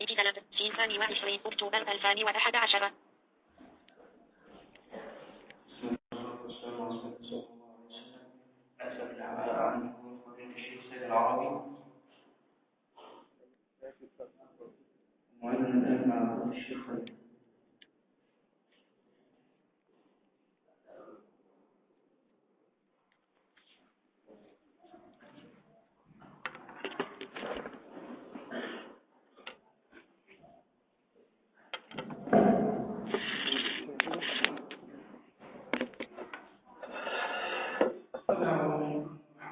كتاب سين ثاني وعشرين أكتوبر 2011 بسم الله والسلام على رسول الله صلى الله عليه وسلم أسأل العمل عن فضيلة الشيخ سيد العربي وأنا الآن مع فضيلة الشيخ خالد. السلام عليكم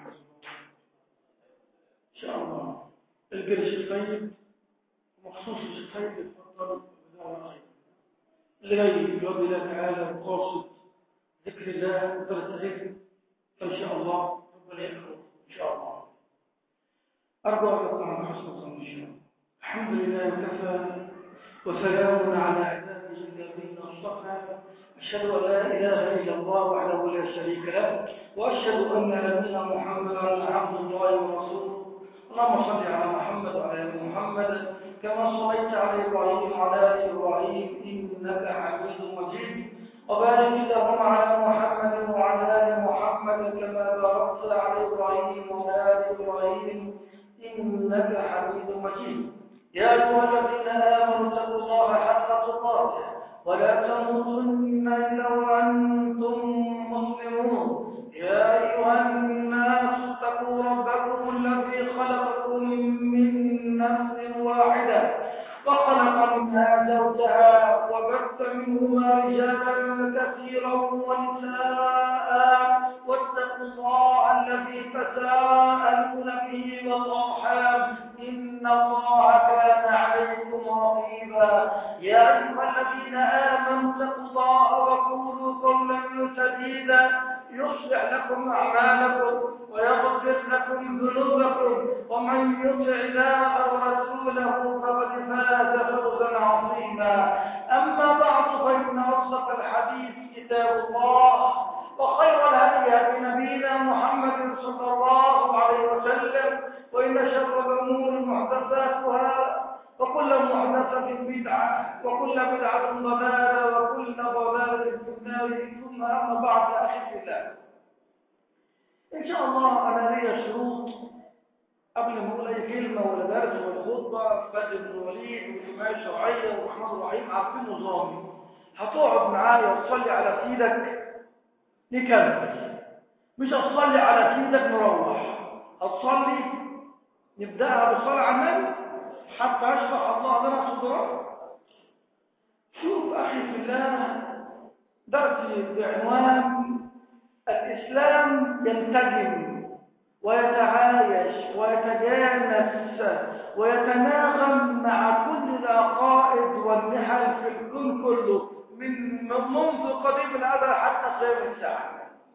إن شاء الله القرش الطيب مخصوص الطيب يتفضل بدون خير اللي جاي بوجه الله تعالى وقاصد ذكر الله ودرس علم فإن شاء الله ربنا يكرمه إن شاء الله أرجو أن يكون عن حسن الظن إن شاء الله الحمد لله وكفى وسلام على عباده الذين اصطفى أشهد أن لا إله إلا الله وحده لا شريك له وأشهد أن نبينا محمدا عبد الله ورسوله اللهم صل على محمد وعلى آل محمد كما صليت على إبراهيم وعلى آل إبراهيم إنك حميد مجيد وبارك اللهم على محمد وعلى آل محمد كما باركت على إبراهيم وعلى آل إبراهيم إنك حميد مجيد يا أيها الذين آمنوا اتقوا الله حق تقاته ولا تموتن إلا وأنتم مسلمون يا أيها الناس اتقوا ربكم الذي خلقكم من نفس واحدة وخلق منها زوجها وبث منهما رجالا كثيرا ونساء واتقوا الله الذي تساءلون به والأرحام إن الله كان عليكم رقيبا يا أيها الذين آمنوا اتقوا الله وقولوا قولا سديدا يصلح لكم أعمالكم ويغفر لكم ذنوبكم ومن يطع الله ورسوله فقد فاز فوزا عظيما أما بعد فإن أصدق الحديث كتاب الله وخير الهدي هدي نبينا محمد صلى الله عليه وسلم وإن شر الأمور محدثاتها وكل محدثة بدعة وكل بدعة ضلالة وكل ضلالة في النار ثم أما بعد أخي في الله إن شاء الله أنا لي شروط قبل ما أقول أي كلمة ولا درس ولا خطبة فادي بن الوليد والحماية الشرعية ومحمد الرحيم عارفين نظامي هتقعد معايا وتصلي على سيدك نكمل مش هتصلي على سيدك نروح هتصلي نبدأها بالصلاة على النبي حتى يشرح الله لنا صدره شوف أخي في الله درسي بعنوان الإسلام ينتجم ويتعايش ويتجانس ويتناغم مع كل العقائد والنحل في الكون كله من منذ قديم الأبد حتى قيام الساعة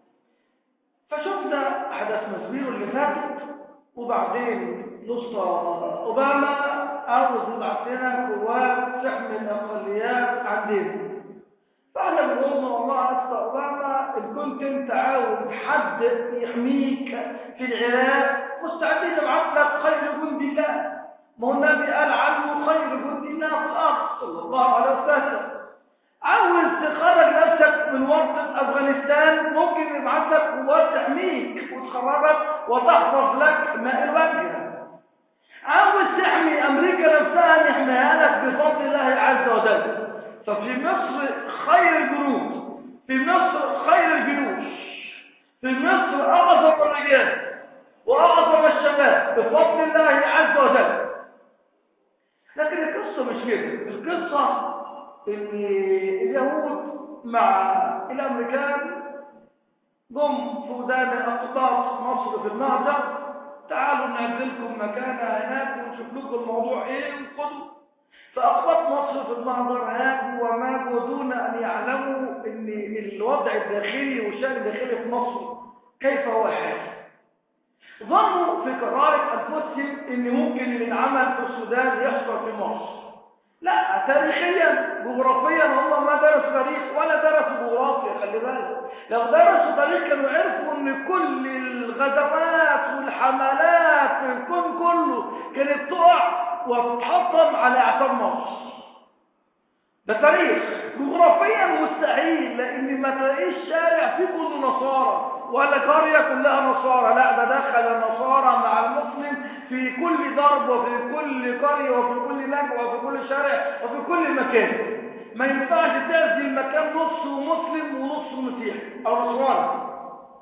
فشفنا أحداث مسبير اللي فاتت وبعدين نصر أوباما عاوز يبعث لنا قوات تحمي الأقليات عندنا فأنا بنقول والله أسطى أوباما إن كنت أنت عاوز حد يحميك في العراق مستعدين نبعث لك خير جند الله ما هو النبي قال عنه خير جند الله في الأرض صلى الله عليه وسلم عاوز تخرج نفسك من ورطة أفغانستان ممكن يبعث لك قوات تحميك وتخرجك وتحفظ لك ماء الوجه عاوز تحمي أمريكا نفسها نحميها لك بفضل الله عز وجل ففي مصر خير الجنود في مصر خير الجيوش في مصر أعظم الرجال وأعظم الشباب بفضل الله عز وجل لكن القصة مش كده القصة ان اليهود مع الامريكان جم في ودان اقطاط مصر في المهجر تعالوا نعزلكم مكانها هناك ونشوف لكم الموضوع ايه وخذوا فاقباط مصر في المهجر هاجوا وماجوا دون ان يعلموا ان الوضع الداخلي والشان الداخلي في مصر كيف هو حال ظنوا في قرارة انفسهم ان ممكن اللي انعمل في السودان يحصل في مصر لا تاريخيا جغرافيا هم ما درسوا تاريخ ولا درسوا جغرافيا خلي بالك لو درسوا تاريخ كانوا عرفوا ان كل الغزوات والحملات في الكون كله كانت تقع وتحطم على اعتاب مصر ده تاريخ جغرافيا مستحيل لان ما تلاقيش شارع فيه كله نصارى ولا قريه كلها نصارى لا ده دخل النصارى مع المسلم في كل ضرب وفي كل قريه وفي كل نجوى وفي كل شارع وفي كل مكان ما ينفعش تأذي المكان نص مسلم ونص مسيحي او نصراني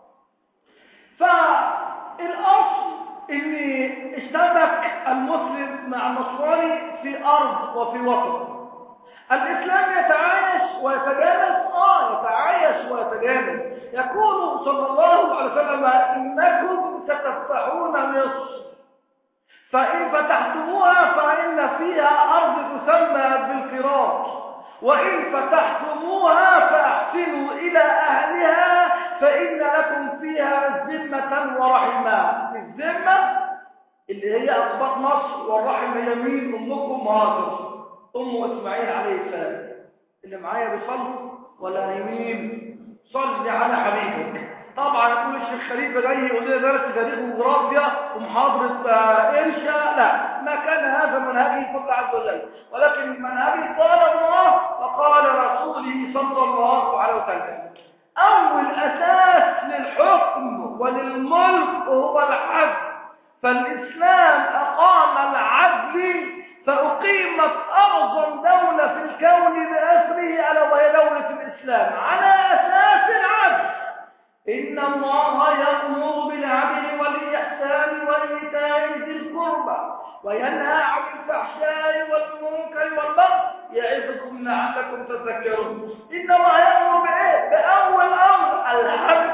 فالاصل ان اشتبك المسلم مع النصراني في ارض وفي وطن الإسلام يتعايش ويتجانس آه يتعايش ويتجانس يقول صلى الله عليه وسلم إنكم ستفتحون مصر فإن فتحتموها فإن فيها أرض تسمى بالقراط وإن فتحتموها فأحسنوا إلى أهلها فإن لكم فيها ذمة ورحمة الذمة اللي هي أطباق مصر والرحمة يمين أمكم هاجر أم إسماعيل عليه السلام اللي معايا بيصلوا ولا نايمين صل على حبيبك طبعا يقول الشيخ خليفه جاي يقول لنا درس تاريخ وجغرافيا ومحاضره انشاء لا ما كان هذا منهجي فضل عز وجل ولكن منهجي قال الله وقال رسوله صلى الله عليه وسلم اول اساس للحكم وللملك هو العدل فالاسلام اقام العدل فأقيمت أعظم دولة في الكون بأسره ألا وهي دولة الإسلام على أساس العدل إن الله يأمر بالعدل والإحسان وإيتاء ذي القربى وينهى عن الفحشاء والمنكر والبغي يعظكم لعلكم تذكرون إن الله يأمر بإيه؟ بأول أمر العدل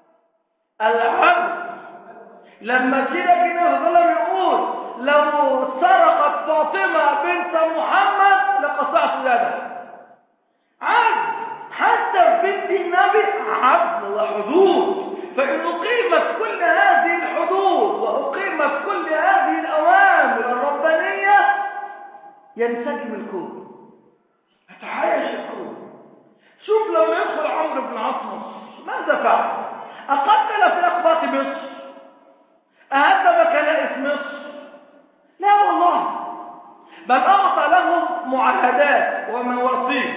العدل لما كده كده الظلم يقول لو سرقت فاطمة بنت محمد لقطعت يدها عدل حتى في بنت النبي عدل وحدود فإن أقيمت كل هذه الحدود وأقيمت كل هذه الأوامر الربانية ينسجم الكون يتعايش الكون شوف لو يدخل عمرو بن عاص مصر ماذا فعل؟ أقتل في أقباط مصر أهدم كنائس مصر لا والله بل أعطى لهم معاهدات ومواثيق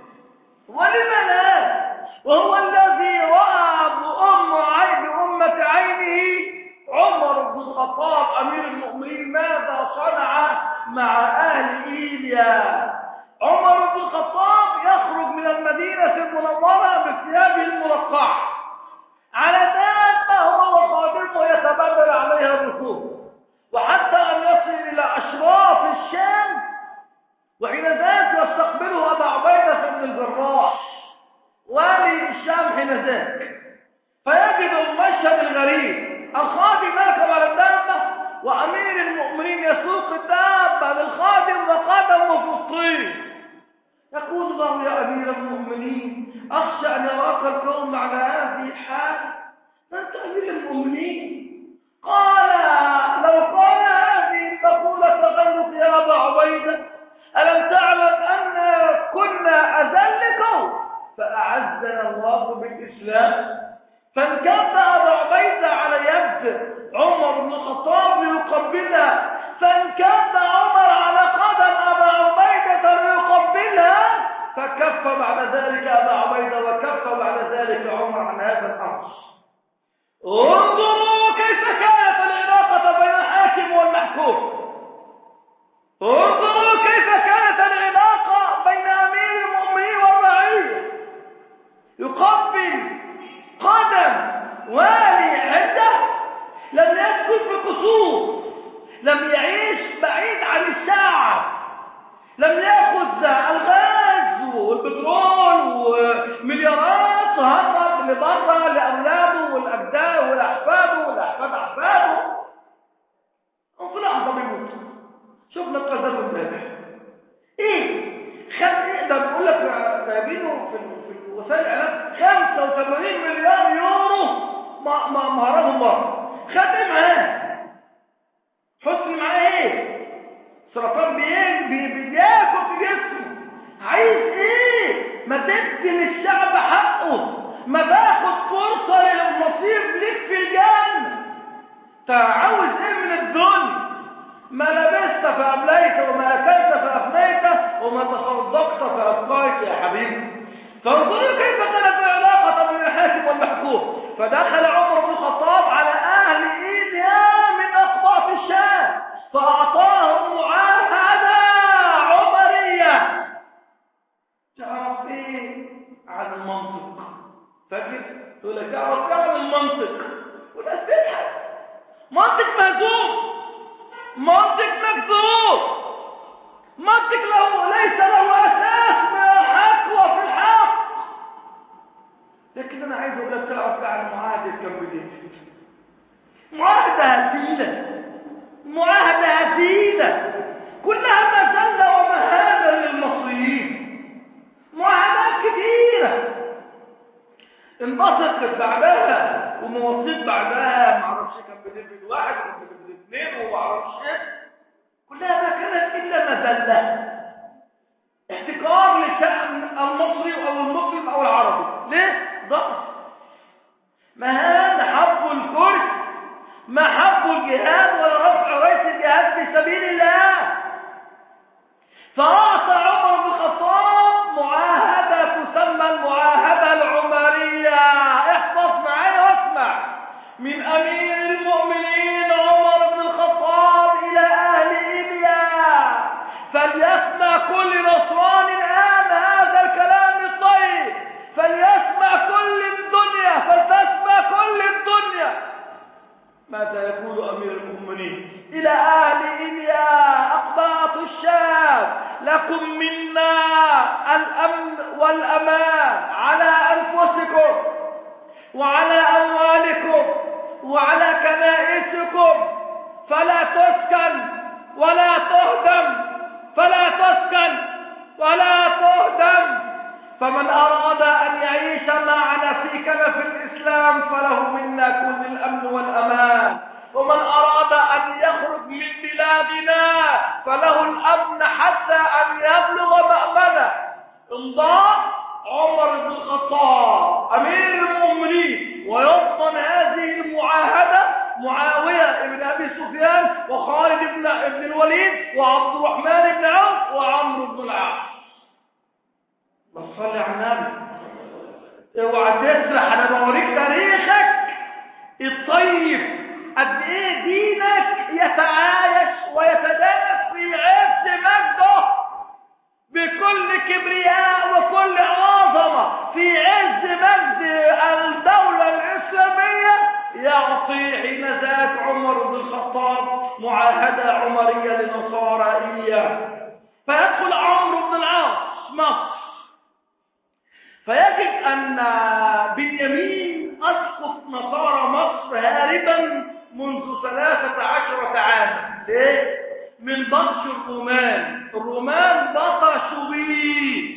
ولمن لا وهو الذي رأى بأم عين بأمة عينه عمر بن الخطاب أمير المؤمنين ماذا صنع مع أهل إيليا عمر بن الخطاب يخرج من المدينة المنورة بثيابه المرقعة على دابة هو وخادمه يتبادل عليها الركوب وحتى أن يصل إلى أشراف الشام وحين ذاك يستقبله أبا عبيدة بن الجراح والي الشام حين ذاك فيجد المشهد الغريب الخادم يركب على الدابة وأمير المؤمنين يسوق الدابة للخادم وقدمه في الطين يقول الله يا أمير المؤمنين أخشى أن يراك القوم على هذه الحال أنت أمير المؤمنين قال لو قال هذه المقولة غيرك يا أبا عبيدة ألم تعلم أن كنا أذلكم فأعزنا الله بالإسلام فانكب أبا عبيدة على يد عمر بن الخطاب ليقبلها فانكب عمر على قدم أبا عبيدة ليقبلها فكف بعد ذلك أبا عبيدة وكف بعد ذلك عمر عن هذا الأمر انظروا كيف كانت العلاقة بين الحاكم والمحكوم انظروا كيف كانت العلاقة بين أمير المؤمنين والرعية يقبل قدم والي عنده لم يسكن في قصور لم يعيش بعيد عن الشعب لم يأخذ الغاز والبترول ومليارات هرب لبره لأولاده والأجداد والأحفاد والأحفاد أحفاده وفي لحظة بيموت شفنا القذافي امبارح ايه خد ايه ده بيقول لك جايبينه في في وسائل الاعلام 85 مليار يورو ما ما مهرهم بره خد ايه معاه حسن معاه ايه سرطان بيين بي بياكل في جسمه عايز ايه ما تدي للشعب حقه ما تاخد فرصه للنصيب ليك في الجنه انت عاوز ايه من الدنيا ما لبست في املاك فدخل عمر بن الخطاب على أهل إيديا من أقباط الشام فأعطاهم معاهدة عمرية تعرف إيه عن المنطق فاكر تقول لك تعرف إيه عن المنطق والناس تضحك منطق مهزوم منطق مكذوب منطق له ليس له أساس من الحق وفي الحق لكن أنا عايز أقول لك تعرف عن معاهدة كامب معاهدة هزيلة معاهدة هزيلة كلها مذلة ومهانة للمصريين معاهدات كثيرة انبسطت بعدها ومواصيل بعدها معرفش كان بنفذ واحد وكان بنفذ اثنين ومعرفش ايه كلها ما كانت الا مذله احتكار لشأن المصري او المسلم او العربي ليه؟ ضعف مهان حب الكرسي ما حب الجهاد ولا رفع رئيس الجهاد في سبيل الله فأعطى عمر بن الخطاب معاهدة تسمى المعاهدة العمرية احفظ معي واسمع من أمير المؤمنين عمر بن الخطاب إلى أهل إيليا فليسمع كل نصران الآن هذا الكلام الطيب فليسمع كل الدنيا فلتسمع كل الدنيا ماذا يقول أمير المؤمنين إلى أهل إليا أقباط الشام لكم منا الأمن والأمان على أنفسكم وعلى أموالكم وعلى كنائسكم فلا تسكن ولا تهدم فلا تسكن ولا تهدم فمن أراد أن يعيش معنا في كنف الإسلام فله منا كل الأمن والأمان ومن أراد أن يخرج من بلادنا فله الأمن حتى أن يبلغ مأمنه انضاء عمر بن الخطاب أمير المؤمنين ويضمن هذه المعاهدة معاوية بن أبي سفيان وخالد بن ابن الوليد وعبد الرحمن بن عوف وعمرو بن العاص بس صلي على النبي اوعى تسرح انا بوريك تاريخك الطيب قد ايه دينك يتعايش ويتدارس في عز مجده بكل كبرياء وكل عظمه في عز مجد الدوله الاسلاميه يعطي حين ذاك عمر بن الخطاب معاهده عمريه لنصارى اياه فيدخل عمرو بن العاص مصر فيجد أن بنيامين أسقط نصارى مصر هاربا منذ ثلاثة عشرة عاما ليه؟ من بطش الرومان الرومان بطشوا به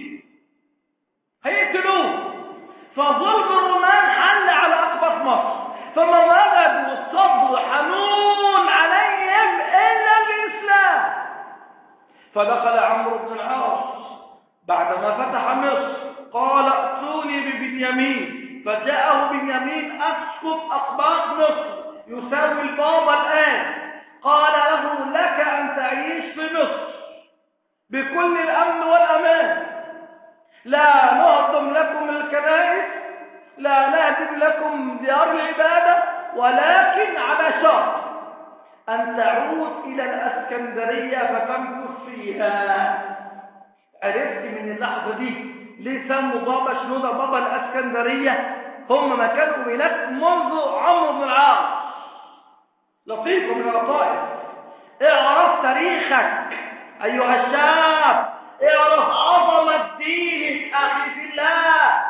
هيقتلوه فظلم الرومان حل على أقبط مصر فما وجدوا الصبر حنون عليهم إلا الإسلام فدخل عمرو بن العاص بعدما فتح مصر قال ائتوني ببنيامين فجاءه بنيامين اسقط اقباط مصر يساوي البابا الان قال له لك ان تعيش في مصر بكل الامن والامان لا نهضم لكم الكنائس لا نهدم لكم ديار العباده ولكن على شرط ان تعود الى الاسكندريه فتمكث فيها عرفت من اللحظه دي ليه سموا بابا شنودة بابا الأسكندرية هم ما كانوا هناك منذ عمرو بن العاص لطيف من اللطائف اعرف تاريخك أيها الشاب اعرف عظمة دينك أخي في الله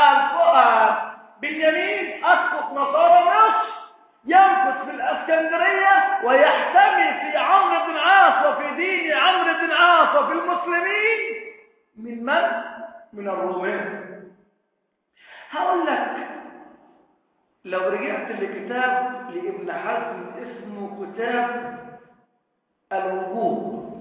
باليمين أسقط نصارى مصر يمكث في الأسكندرية ويحتمي في عمرو بن عاص وفي دين عمرو بن عاص وفي المسلمين من من؟ من الرومان هقول لك لو رجعت لكتاب لابن حزم اسمه كتاب الوجوه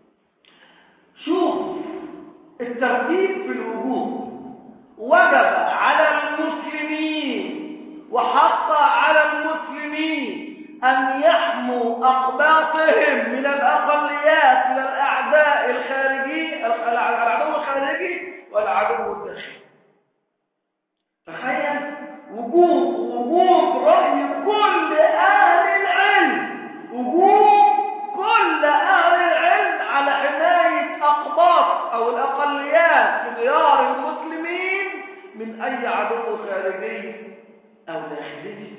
شوف الترتيب في الوجوه وجب على المسلمين وحق على المسلمين أن يحموا أقباطهم من الأقليات من الأعداء الخارجي العدو الخارجي والعدو الداخلي تخيل وجوه من أي عدو خارجي أو داخلي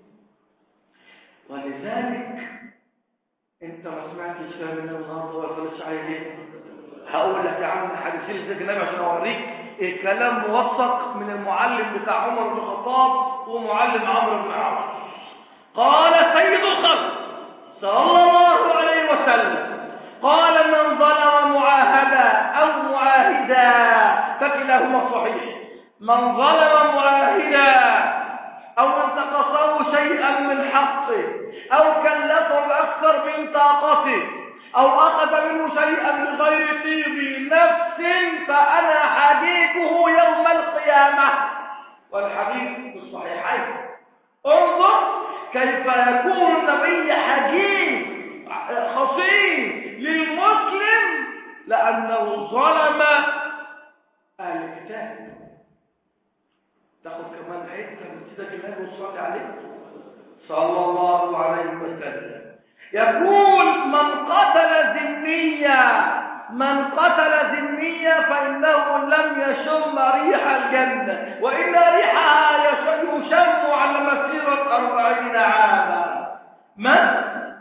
ولذلك انت ما سمعتش كلام النبي النهارده ولا خلصش عليه هقول لك يا عم حديثين زي النبي عشان اوريك الكلام موثق من المعلم بتاع عمر بن الخطاب ومعلم عمرو بن عاص قال سيد الخلق صلى الله عليه وسلم قال من ظلم معاهدا او معاهدا فكلاهما صحيح من ظلم معاهدا او انتقصه شيئا من حقه او كلفه باكثر من طاقته او اخذ منه شيئا بغير طيب نفس فانا حديثه يوم القيامه والحديث في الصحيحين انظر كيف يكون النبي حكيم خصيم للمسلم لانه ظلم اهل الكتاب تاخد كمان حته من سيدك النبي وصلي عليه صلى الله عليه وسلم يقول من قتل ذميا من قتل ذميا فإنه لم يشم ريح الجنة وإن ريحها يشم على مسيرة أربعين عاما من؟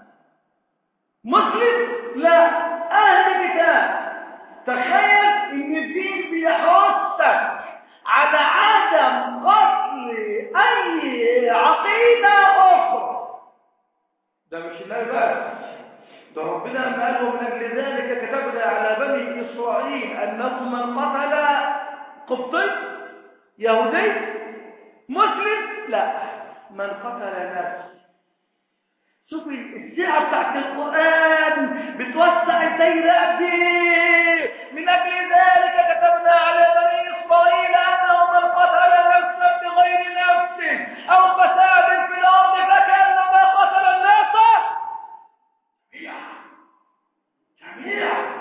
مسلم؟ لا أهل كتاب تخيل إن الدين بيحثك على عدم قتل أي عقيدة أخرى ده مش النبي بس ده ربنا لما قال ومن أجل ذلك كتبنا على بني إسرائيل أنه من قتل قبطي يهودي مسلم لا من قتل نفس شوف السعة بتاعت القرآن بتوسع الدايرة دي من أجل ذلك كتبنا على بني إسرائيل أنه من قتل نفسا بغير نفس أو فساد في الأرض فكأنما قتل الناس جميعا جميعا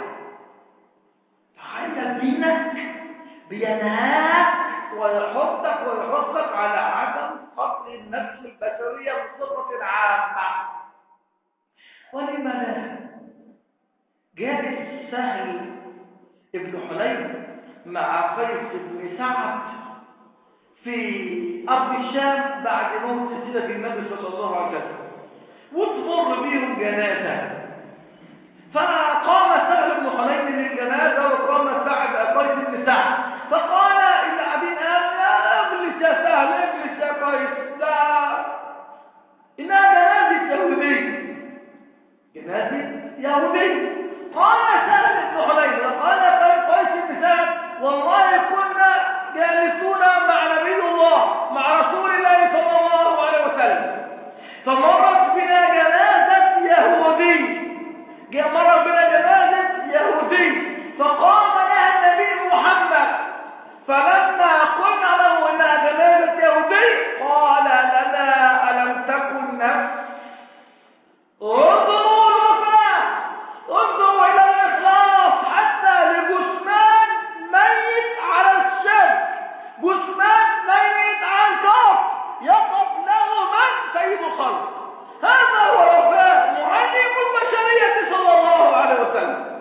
تخيل دينك بينهاك ويحطك ويحطك على عدم قتل النفس البشرية بصفة عامة ولم لا جاء سهل ابن حنين مع قيس بن سعد في أرض الشام بعد موت سيدة النبي صلى الله عليه وسلم وتمر بيهم جنازة فقام سهل بن حنين للجنازة وقام سعد قيس بن سعد فقال إن أبي آمن يا ابلس يا سهل ابلس يا قيس لا إنها جنازة يهودي جنازة يهودي قال سهل بن حنين وقال قيس بن سعد والله كنا جالسون مع نبي الله مع رسول الله صلى الله عليه وسلم فمرت بنا جنازة يهودي مرت بنا جنازة يهودي فقام لها النبي محمد فلما قلنا له انها جنازة يهودي قال لنا ألم تكن نفس انظروا الوفاء انظروا إلى الإخلاص حتى لجثمان ميت على الشرك جثمان ميت على الكفر يقف له من سيد الخلق هذا هو الوفاء معلم البشرية صلى الله عليه وسلم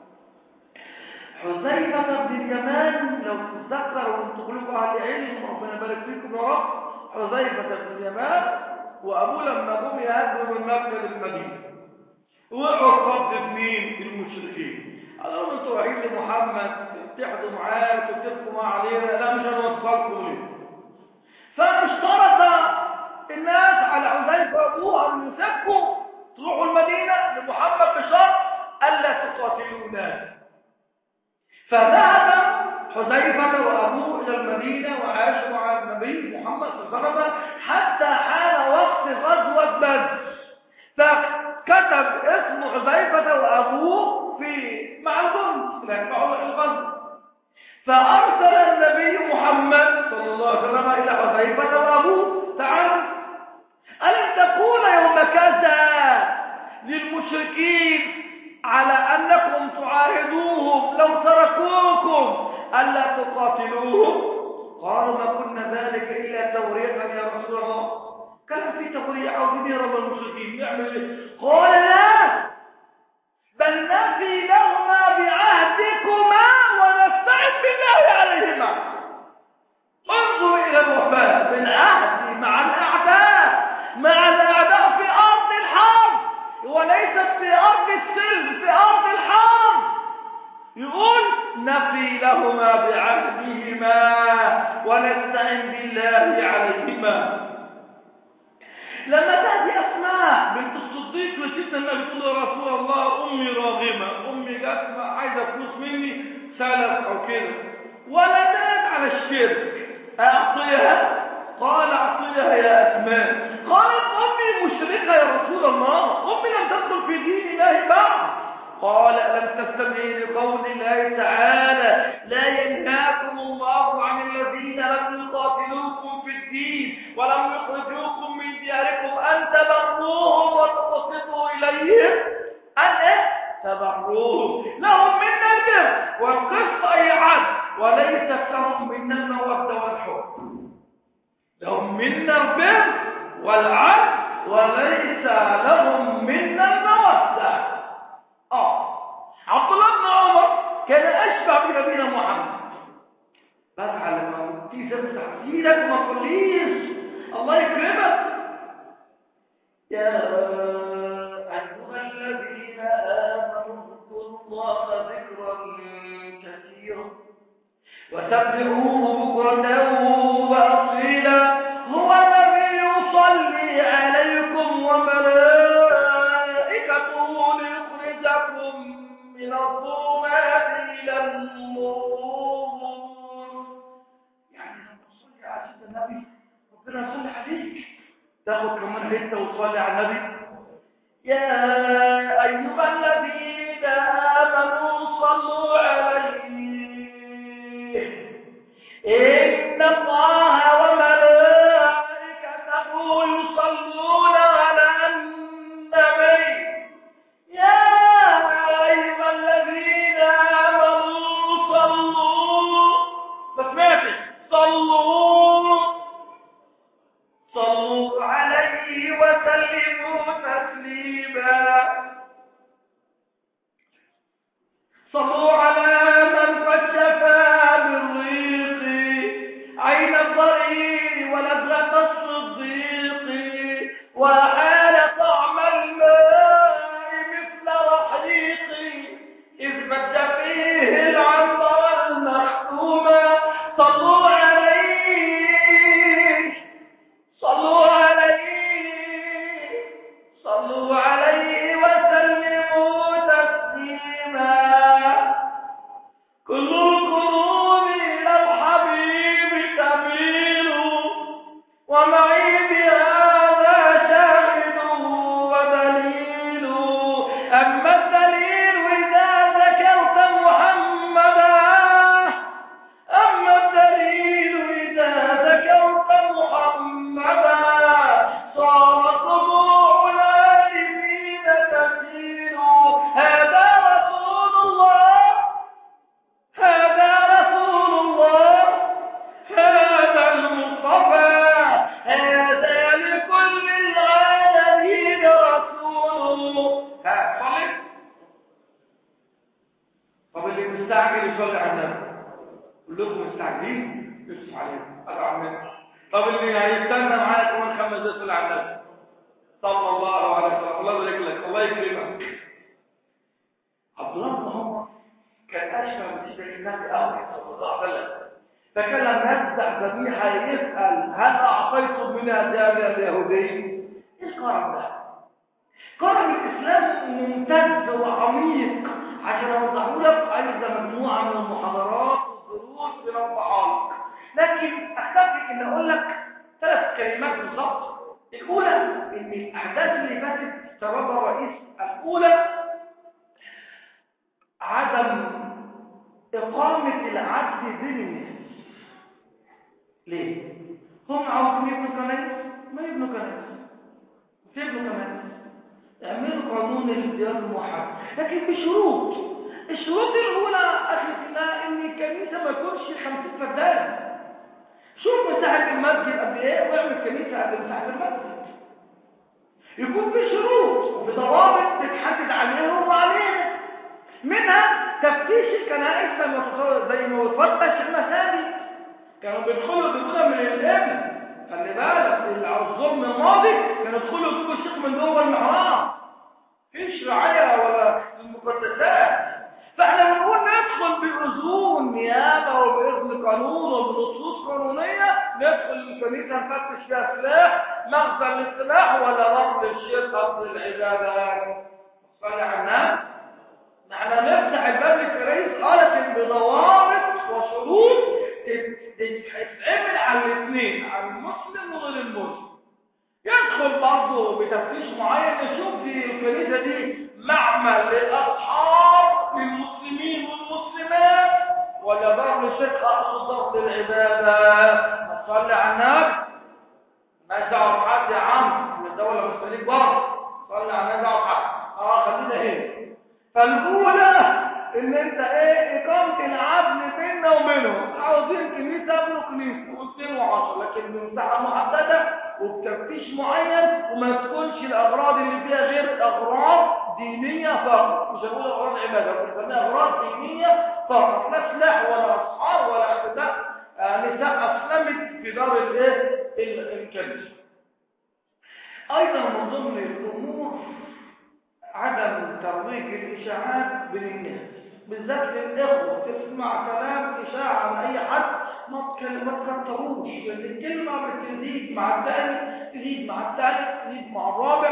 حذيفة بن اليمان لو تتذكروا وانتم كلكم اهل علم ربنا يبارك فيكم يا رب حذيفة بن اليمان وابوه لما جم يهاجروا من مكة للمدينة وقعوا صد مين المشركين قالوا انتوا رايحين لمحمد اتحدوا معاه وتتفقوا معاه علينا لا مش هنوصلكم ليه فاشترط الناس على حذيفة وابوه ان يسكوا تروحوا المدينة لمحمد بشرط الا تقاتلونا فذهب حذيفة وأبوه إلى المدينة وعاشوا مع النبي محمد صلى الله عليه وسلم حتى حان وقت غزوة بدر فكتب اسم حذيفة وأبوه في مع الجند مع الغزو فأرسل النبي محمد صلى الله عليه وسلم إلى حذيفة وأبوه تعالوا ألم تقول يوم كذا للمشركين على أنكم تعاهدوهم لو تركوكم ألا تقاتلوهم قالوا ما كنا ذلك إلا توريعا يا رسول الله كان في توريع أو في رب المشركين يعمل إيه؟ قال لا بل نفي لهما بعهدكما ونستعن بالله عليهما انظر أرض السلم في أرض الحرب يقول نفي لهما بعهدهما ونستعين بالله عليهما لما تأتي أسماء بنت الصديق لسيدنا النبي تقول يا رسول الله أمي راغمة أمي جت عايزة فلوس مني سلف أو كده ولدان على الشرك أعطيها قال أعطيها يا أسماء قالت أمي مشركة يا رسول الله أمي لم تدخل في دين الله بعد قال ألم تستمعي لقول الله تعالى لا ينهاكم الله عن الذين لم يقاتلوكم في الدين ولم يخرجوكم من دياركم أن تبروهم وتقسطوا إليهم أن إيه؟ تبروهم لهم منا البر والقسط أي عدل وليس لهم منا المودة والحب لهم منا البر والعدل وليس لهم منا المودة اه عبد الله بن عمر كان اشبع بنبينا محمد بزعل لما تيجي تمسح ايدك وما تقوليش الله يكرمك يا ايها الذين امنوا اذكروا الله ذكرا كثيرا وسبحوه بكرة وأصيلا هو الذي يصلي عليكم وملائكته ليخرجكم من الظلمات إلى النور يعني لما تصلي على سيدنا النبي ربنا يصلي عليك تاخد كمان حته وتصلي على النبي يا أيها الذين آمنوا صلوا عليه إن الله وملائكته يصلون على النبي يا أيها الذين آمنوا صلوا فسمعتي صلوا صلوا عليه وسلموا تسليما صلوا على من قد شفى بالريق عين الضرير ولذة الصديق وحال طعم الماء مثل رحيق إذ مد فيه العنبر المحكومة صلوا عليه صلوا عليه صلوا عليه وسلموا تسليما كل القلوب إلى الحبيب تميل ومعي بهذا شاهد ودليل أما الدليل إذا ذكرت محمدا أما الدليل إذا ذكرت محمدا صارت ضلوع العارفين تسير هذا رسول الله هذا رسول الله هذا المصطفى هذا لكل العالمين رسول ها صلي طب اللي مستعجل يصلي على النبي كلكم مستعجلين يصلي عليه ادعو النبي طب اللي هيستنى معايا كمان خمس دقايق يصلي على النبي صلى الله عليه وسلم الله يبارك لك الله يكرمك عبد الله بن عمر كان اشبه بالنسبه للنبي قوي صلى الله عليه وسلم فكان لما يفتح ذبيحه يسال هل اعطيتم منها دابه اليهودي ايه الكرم ده كرم الاسلام ممتد وعميق عشان اوضحه لك عايزه مجموعه من المحاضرات والدروس بنوضحها لك لكن احتاج ان اقول لك ثلاث كلمات بالظبط الاولى ان الاحداث اللي فاتت سببها الرئيس الاولى عدم إقامة العدل بين الناس ليه؟ هم عاوزين يبنوا كنائس ما يبنوا كنائس مش يبنوا كنائس اعملوا قانون الديار الموحد لكن بشروط الشروط الأولى أخذنا إن الكنيسة ما تكونش 50 فدان شوف مساحة المسجد قد إيه واعمل كنيسة قد مساحة المسجد يكون في شروط وفي ضوابط تتحدد عليهم وعلينا منها تفتيش الكنائس لما تخرج زي ما يفتش المساجد كانوا بيدخلوا يجيبوها من الابن خلي بالك الظلم الماضي كانوا يدخلوا يجيبوا الشيخ من جوه المحراب فيش رعايه ولا الكنيسة نفتش فيها سلاح مخزن للسلاح ولا رب للشرك أصل العبادة صلي على الناس نحن نفتح الباب للكنيسة اه لكن بضوابط وشروط تتعمل على الاثنين على المسلم وغير المسلم يدخل برضه بتفتيش معين نشوف دي الكنيسة دي معمل للأصحاب للمسلمين والمسلمات ولا دار للشرك أقصد دار للعبادة صلي على النبي ما دعوه بحد يا عم الدولة مستنيك بره صلي على النبي دعوه بحد اه خلينا هنا فالأولى ان انت ايه اقامة العدل بيننا وبينهم عاوزين كنيسة ابنوا كنيسة واثنين وعشرة لكن بمساحة محددة وبتفتيش معين وما تكونش الاغراض اللي فيها غير اغراض دينية فقط مش هنقول اغراض عبادة بنسميها اغراض دينية فقط لا سلاح ولا اسعار ولا اعتداء نساء اسلمت في دار الايه الكنيسة ايضا من ضمن الامور عدم ترويج الاشاعات بين الناس بالذات للاخوه تسمع كلام اشاعه عن اي حد ما تكلم ما تكتروش لان الكلمه بتزيد مع الثاني تزيد مع الثالث تزيد مع الرابع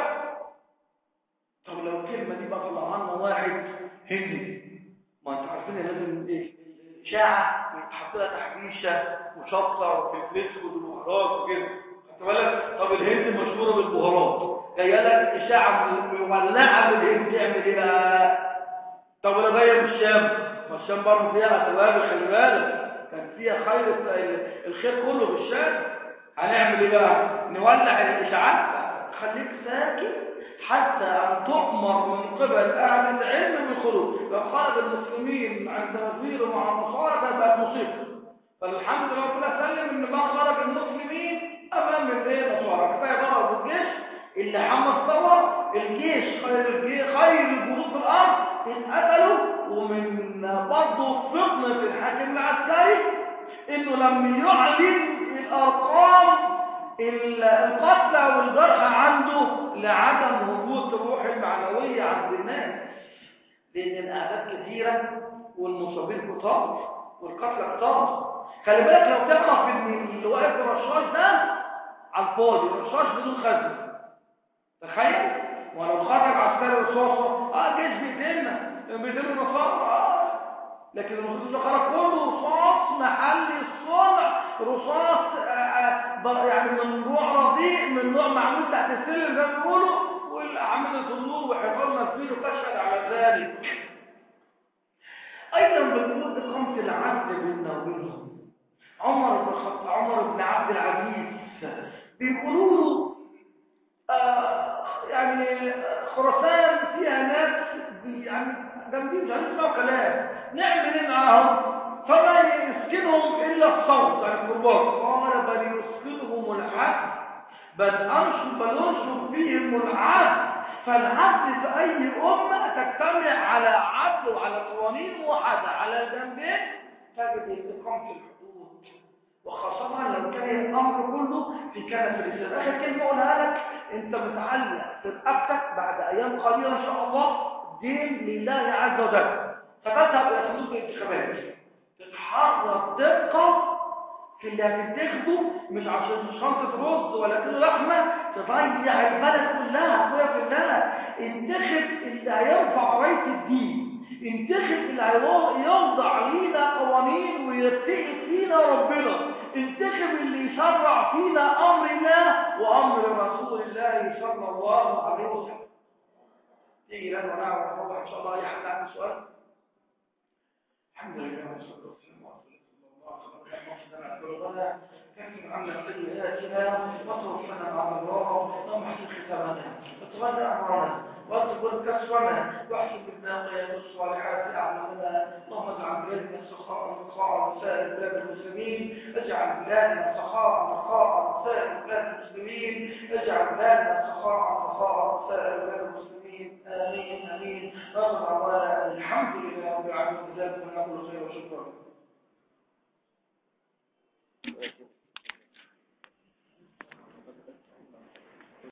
طب لو الكلمه دي بقى طلع عنها واحد هندي ما انتوا عارفين لازم ايه اشاعه ويتحط لها تحبيشه وشطه وفلفل اسود وبهارات وكده خدت بالك طب الهند مشهوره بالبهارات جايه لك اشاعه مولعه بالهند تعمل ايه بقى طب ولا جايه من الشام ما الشام برضه فيها توابل خلي بالك كان فيها خير الخير كله في الشام هنعمل ايه بقى نولع الاشاعات خليك ساكت حتى ان تؤمر من قبل اهل العلم بالخروج لو خرج المسلمين عند تدبير مع النصارى ده بقت مصيبه فالحمد لله ربنا سلم ان ما خرج المسلمين امام الايه النصارى كفايه ضربوا الجيش اللي حمى الثوره الجيش خير الجيش خير الجنود في الارض اتقتلوا ومن برضه فضل في الحاكم العسكري انه لم يعلن الارقام القتلى والجرحى عنده لعدم وجود الروح المعنويه عند الناس لان الاعداد كثيره والمصابين كتار والقتلى كتار خلي بالك لو تعرف ان اللي واقف الرشاش ده على الفاضي الرشاش بدون خزن تخيل ولو خرج عسكري رصاصه اه جيش بيقتلنا بيقتلوا النصارى آه. لكن الرصاص ده خرج كله رصاص محلي الصنع رصاص آه يعني من نوع رديء من نوع معمول تحت السلم زي ما بيقولوا والعامل الظنور وحفاظ مسبيل تشهد على ذلك ايضا بنقول اقامه العدل بيننا وبينهم عمر بن الخطاب عمر بن عبد العزيز بيقولوا له آه يعني خراسان فيها ناس يعني جامدين مش هنسمعوا كلام نعمل ايه معاهم فما يسكنهم الا الصوت يعني الكبار قال بل يسكنهم العدل بل انشر بل انشر فيهم العدل فالعدل في اي امه تجتمع على عدل وعلى قوانين موحده على جنبين تجد اقامه الحدود وخاصة لو كان الأمر كله في كنف الإسلام آخر كلمة أقولها لك أنت متعلق في رقبتك بعد أيام قليلة إن شاء الله دين لله عز وجل فتذهب إلى صندوق الانتخابات تتحرك دقة في اللي هتتاخده مش عشان شنطة رز ولا كيلو لحمة تضيع البلد كلها أخويا في الله انتخب اللي هيرفع راية الدين انتخب اللي هيوضع لينا قوانين ويرتقي فينا ربنا انتخب اللي يشرع فينا امر الله وامر رسول الله صلى الله عليه وسلم تيجي لنا ونعرف الموضوع ان شاء الله اي حد عنده سؤال الحمد لله والصلاه والسلام على رسول الله كفر عنا سيئاتنا وتوفنا مع الله اللهم احسن ختامنا وتغنى امرنا واصبر كسرنا واحسن بالباقيات الصالحات اعمالنا اللهم اجعل بلادنا سخاء رخاء وسائر بلاد المسلمين اجعل بلادنا سخاء رخاء وسائر بلاد المسلمين اجعل بلادنا سخاء رخاء وسائر بلاد المسلمين امين امين رب دعوانا الحمد لله رب العالمين جزاكم الله خير وشكرا